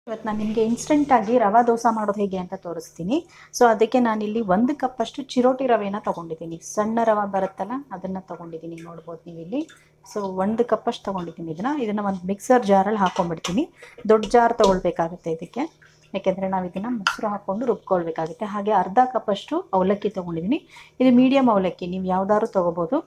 ಇವತ್ತು ನಾನು ನಿಮಗೆ ಇನ್ಸ್ಟೆಂಟಾಗಿ ರವಾ ದೋಸೆ ಮಾಡೋದು ಹೇಗೆ ಅಂತ ತೋರಿಸ್ತೀನಿ ಸೊ ಅದಕ್ಕೆ ನಾನಿಲ್ಲಿ ಒಂದು ಕಪ್ಪಷ್ಟು ಚಿರೋಟಿ ರವೆನ ತೊಗೊಂಡಿದ್ದೀನಿ ಸಣ್ಣ ರವೆ ಬರುತ್ತಲ್ಲ ಅದನ್ನು ತೊಗೊಂಡಿದ್ದೀನಿ ನೋಡ್ಬೋದು ನೀವು ಇಲ್ಲಿ ಸೊ ಒಂದು ಕಪ್ಪಷ್ಟು ತೊಗೊಂಡಿದ್ದೀನಿ ಇದನ್ನು ಇದನ್ನು ಒಂದು ಮಿಕ್ಸರ್ ಜಾರಲ್ಲಿ ಹಾಕೊಂಡ್ಬಿಡ್ತೀನಿ ದೊಡ್ಡ ಜಾರ್ ತೊಗೊಳ್ಬೇಕಾಗುತ್ತೆ ಇದಕ್ಕೆ ಯಾಕೆಂದರೆ ನಾವು ಇದನ್ನು ಮೊಸರು ಹಾಕ್ಕೊಂಡು ರುಬ್ಕೊಳ್ಬೇಕಾಗುತ್ತೆ ಹಾಗೆ ಅರ್ಧ ಕಪ್ಪಷ್ಟು ಅವಲಕ್ಕಿ ತೊಗೊಂಡಿದ್ದೀನಿ ಇದು ಮೀಡಿಯಮ್ ಅವಲಕ್ಕಿ ನೀವು ಯಾವ್ದಾದ್ರು ತೊಗೋಬೋದು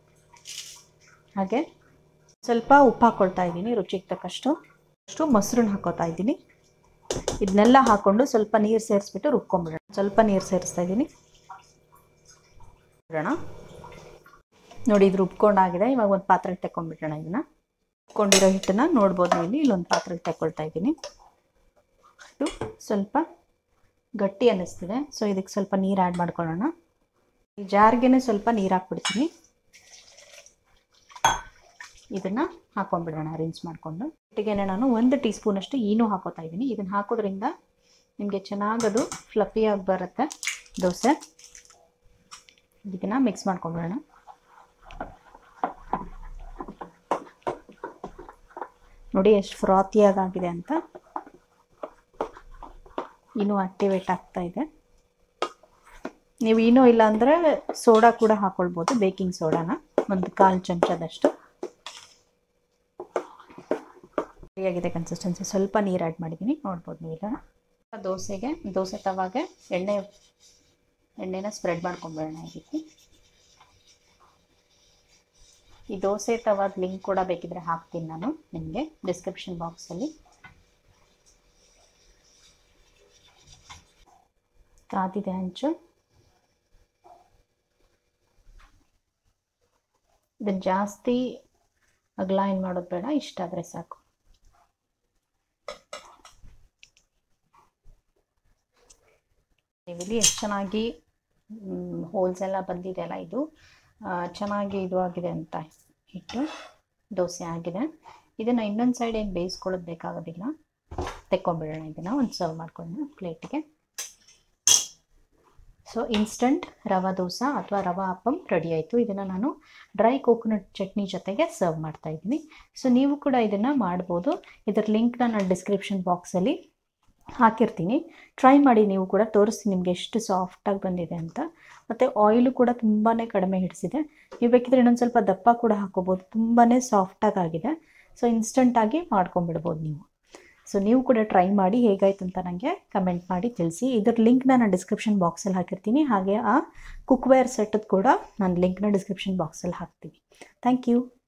ಹಾಗೆ ಸ್ವಲ್ಪ ಉಪ್ಪು ಹಾಕ್ಕೊಳ್ತಾ ಇದ್ದೀನಿ ರುಚಿಗೆ ತಕ್ಕಷ್ಟು ಅಷ್ಟು ಮೊಸರನ್ನ ಹಾಕೋತಾ ಇದ್ದೀನಿ ಇದನ್ನೆಲ್ಲ ಹಾಕ್ಕೊಂಡು ಸ್ವಲ್ಪ ನೀರು ಸೇರಿಸ್ಬಿಟ್ಟು ರುಬ್ಕೊಂಬಿಡೋಣ ಸ್ವಲ್ಪ ನೀರು ಸೇರಿಸ್ತಾ ಇದ್ದೀನಿ ಬಿಡೋಣ ನೋಡಿ ಇದು ರುಬ್ಕೊಂಡಾಗಿದೆ ಇವಾಗ ಒಂದು ಪಾತ್ರೆಗೆ ತಗೊಂಡ್ಬಿಡೋಣ ಇದನ್ನು ರುಬ್ಕೊಂಡಿರೋ ಹಿಟ್ಟನ್ನು ನೋಡ್ಬೋದು ನೀವು ಇಲ್ಲಿ ಇಲ್ಲೊಂದು ಪಾತ್ರೆಗೆ ತಗೊಳ್ತಾ ಇದ್ದೀನಿ ಇದು ಸ್ವಲ್ಪ ಗಟ್ಟಿ ಅನ್ನಿಸ್ತಿದೆ ಸೊ ಇದಕ್ಕೆ ಸ್ವಲ್ಪ ನೀರು ಆ್ಯಡ್ ಮಾಡ್ಕೊಳ್ಳೋಣ ಈ ಜಾರ್ಗೆ ಸ್ವಲ್ಪ ನೀರು ಹಾಕ್ಬಿಡ್ತೀನಿ ಇದನ್ನು ಹಾಕೊಂಡ್ಬಿಡೋಣ ರಿನ್ಸ್ ಮಾಡಿಕೊಂಡು ಒಟ್ಟಿಗೆ ನಾನು ಒಂದು ಟೀ ಸ್ಪೂನಷ್ಟು ಈನು ಹಾಕೋತಾ ಇದ್ದೀನಿ ಇದನ್ನು ಹಾಕೋದ್ರಿಂದ ನಿಮಗೆ ಚೆನ್ನಾಗದು ಫ್ಲಫಿಯಾಗಿ ಬರುತ್ತೆ ದೋಸೆ ಇದನ್ನು ಮಿಕ್ಸ್ ಮಾಡ್ಕೊಂಡ್ಬಿಡೋಣ ನೋಡಿ ಎಷ್ಟು ಫ್ರಾತಿಯಾಗಿ ಆಗಿದೆ ಅಂತ ಇನ್ನೂ ಆಕ್ಟಿವೇಟ್ ಆಗ್ತಾ ಇದೆ ನೀವು ಇನ್ನೂ ಇಲ್ಲ ಅಂದರೆ ಸೋಡಾ ಕೂಡ ಹಾಕ್ಕೊಳ್ಬೋದು ಬೇಕಿಂಗ್ ಸೋಡಾನ ಒಂದು ಕಾಲು ಚಮಚದಷ್ಟು ಸರಿಯಾಗಿದೆ ಕನ್ಸಿಸ್ಟೆನ್ಸಿ ಸ್ವಲ್ಪ ನೀರು ಆ್ಯಡ್ ಮಾಡಿದ್ದೀನಿ ನೋಡ್ಬೋದು ನೀವು ಈಗ ದೋಸೆಗೆ ದೋಸೆ ತವಾಗೆ ಎಣ್ಣೆ ಎಣ್ಣೆನ ಸ್ಪ್ರೆಡ್ ಮಾಡ್ಕೊಂಬಿಡೋಣ ಈ ರೀತಿ ಈ ದೋಸೆ ತವಾದ ಲಿಂಕ್ ಕೂಡ ಬೇಕಿದ್ರೆ ಹಾಕ್ತೀನಿ ನಾನು ನಿಮಗೆ ಡಿಸ್ಕ್ರಿಪ್ಷನ್ ಬಾಕ್ಸಲ್ಲಿ ಕಾದಿದೆ ಹಂಚು ಇದನ್ನು ಜಾಸ್ತಿ ಅಗಲ ಏನು ಮಾಡೋದು ಬೇಡ ಇಷ್ಟ ಆದರೆ ಸಾಕು ನೀವಿಲ್ಲಿ ಎಷ್ಟು ಚೆನ್ನಾಗಿ ಹೋಲ್ಸ್ ಎಲ್ಲ ಬಂದಿದೆ ಅಲ್ಲ ಇದು ಚೆನ್ನಾಗಿ ಇದು ಆಗಿದೆ ಅಂತ ಹಿಟ್ಟು ದೋಸೆ ಆಗಿದೆ ಇದನ್ನು ಇನ್ನೊಂದು ಸೈಡ್ ಏನು ಬೇಯಿಸ್ಕೊಳ್ಳೋದು ಬೇಕಾಗೋದಿಲ್ಲ ತೆಕ್ಕೊಂಬಿಡೋಣ ಇದನ್ನು ಒಂದು ಸರ್ವ್ ಮಾಡ್ಕೊಳ್ಳೋಣ ಪ್ಲೇಟಿಗೆ ಸೊ ಇನ್ಸ್ಟಂಟ್ ರವಾ ದೋಸೆ ಅಥವಾ ರವಾ ಅಪ್ಪಂ ರೆಡಿ ಆಯಿತು ಇದನ್ನು ನಾನು ಡ್ರೈ ಕೋಕೋನಟ್ ಚಟ್ನಿ ಜೊತೆಗೆ ಸರ್ವ್ ಮಾಡ್ತಾ ಇದ್ದೀನಿ ಸೊ ನೀವು ಕೂಡ ಇದನ್ನು ಮಾಡ್ಬೋದು ಇದರ ಲಿಂಕ್ನ ನಾನು ಡಿಸ್ಕ್ರಿಪ್ಷನ್ ಬಾಕ್ಸಲ್ಲಿ ಹಾಕಿರ್ತೀನಿ ಟ್ರೈ ಮಾಡಿ ನೀವು ಕೂಡ ತೋರಿಸ್ತೀನಿ ನಿಮಗೆ ಎಷ್ಟು ಸಾಫ್ಟಾಗಿ ಬಂದಿದೆ ಅಂತ ಮತ್ತು ಆಯಿಲು ಕೂಡ ತುಂಬಾ ಕಡಿಮೆ ಹಿಡಿಸಿದೆ ನೀವು ಬೇಕಿದ್ರೆ ಇನ್ನೊಂದು ಸ್ವಲ್ಪ ದಪ್ಪ ಕೂಡ ಹಾಕೋಬೋದು ತುಂಬಾ ಸಾಫ್ಟಾಗಿ ಆಗಿದೆ ಸೊ ಇನ್ಸ್ಟಂಟಾಗಿ ಮಾಡ್ಕೊಂಬಿಡ್ಬೋದು ನೀವು ಸೊ ನೀವು ಕೂಡ ಟ್ರೈ ಮಾಡಿ ಹೇಗಾಯ್ತು ಅಂತ ನನಗೆ ಕಮೆಂಟ್ ಮಾಡಿ ತಿಳಿಸಿ ಇದ್ರ ಲಿಂಕ್ನ ನಾನು ಡಿಸ್ಕ್ರಿಪ್ಷನ್ ಬಾಕ್ಸಲ್ಲಿ ಹಾಕಿರ್ತೀನಿ ಹಾಗೆ ಆ ಕುಕ್ವೇರ್ ಸೆಟ್ಟದ್ದು ಕೂಡ ನಾನು ಲಿಂಕ್ನ ಡಿಸ್ಕ್ರಿಪ್ಷನ್ ಬಾಕ್ಸಲ್ಲಿ ಹಾಕ್ತೀನಿ ಥ್ಯಾಂಕ್ ಯು